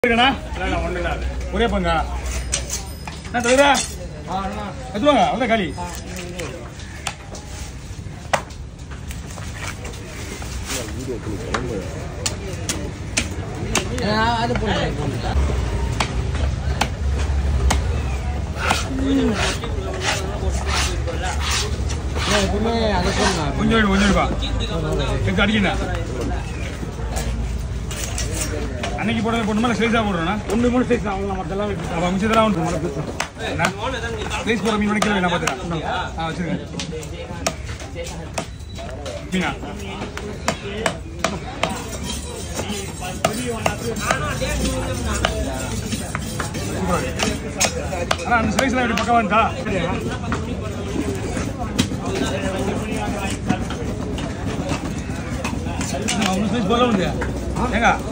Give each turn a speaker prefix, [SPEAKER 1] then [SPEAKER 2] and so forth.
[SPEAKER 1] இருக்கண்ணா ஒரே பங்கா என்ன தலைவரா எடுத்துவாங்க அவ்வளோ காலி
[SPEAKER 2] அது போடுறேன் எப்பவுமே அதை போடணும்
[SPEAKER 1] கொஞ்சம் இடு, கொஞ்சம் இருப்பா எடுத்து அடிக்கண்ணா அன்னைக்கு போடுறது போடணுமா இல்லை ஸ்லைஸாக போடுறோண்ணா
[SPEAKER 3] ஒன்று மூணு சைஸ் அவங்க மற்றெல்லாம்
[SPEAKER 1] அப்போ மிச்சதெல்லாம் ஒன்று என்ன ஸ்லைஸ் போடுற மீன் நினைக்கிறேன் நான் பார்த்துக்கிறேன் ஆ வச்சுருங்க மீனா அண்ணா அந்த ஸ்லைஸ்லாம் எப்படி பக்கம் வந்துட்டா ஒன்று ஸ்லைஸ் போல வந்து ஏங்க